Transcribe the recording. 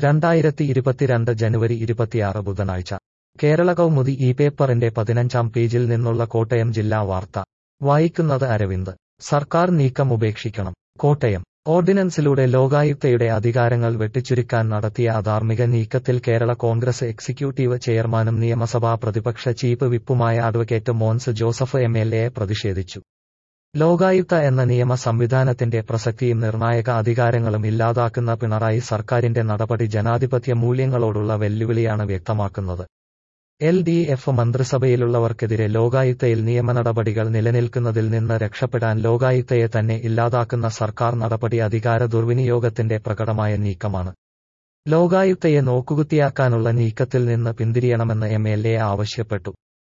രണ്ടായിരത്തി ഇരുപത്തിരണ്ട് ജനുവരി ഇരുപത്തിയാറ് ബുധനാഴ്ച കേരള കൗമുദി ഈ പേപ്പറിന്റെ പതിനഞ്ചാം പേജിൽ നിന്നുള്ള കോട്ടയം ജില്ലാ വാർത്ത വായിക്കുന്നത് അരവിന്ദ് സർക്കാർ നീക്കം ഉപേക്ഷിക്കണം കോട്ടയം ഓർഡിനൻസിലൂടെ ലോകായുക്തയുടെ അധികാരങ്ങൾ വെട്ടിച്ചുരുക്കാൻ നടത്തിയ അധാർമിക നീക്കത്തിൽ കേരള കോൺഗ്രസ് എക്സിക്യൂട്ടീവ് ചെയർമാനും നിയമസഭാ പ്രതിപക്ഷ ചീഫ് വിപ്പുമായ advocate Mons Joseph M L A പ്രതിഷേധിച്ചു ലോകായുക്ത എന്ന നിയമ സംവിധാനത്തിന്റെ പ്രസക്തിയും നിർണായക അധികാരങ്ങളും ഇല്ലാതാക്കുന്ന പിണറായി സർക്കാരിന്റെ നടപടി ജനാധിപത്യ മൂല്യങ്ങളോടുള്ള വെല്ലുവിളിയാണ് വ്യക്തമാക്കുന്നത് എൽ ഡി എഫ് മന്ത്രിസഭയിലുള്ളവർക്കെതിരെ ലോകായുക്തയിൽ നിയമനടപടികൾ നിലനിൽക്കുന്നതിൽ നിന്ന് രക്ഷപ്പെടാൻ ലോകായുക്തയെ തന്നെ ഇല്ലാതാക്കുന്ന സർക്കാർ നടപടി അധികാര ദുർവിനിയോഗത്തിന്റെ പ്രകടമായ നീക്കമാണ് ലോകായുക്തയെ നോക്കുകുത്തിയാക്കാനുള്ള നീക്കത്തിൽ നിന്ന് പിന്തിരിയണമെന്ന് എം എൽ എ ആവശ്യപ്പെട്ടു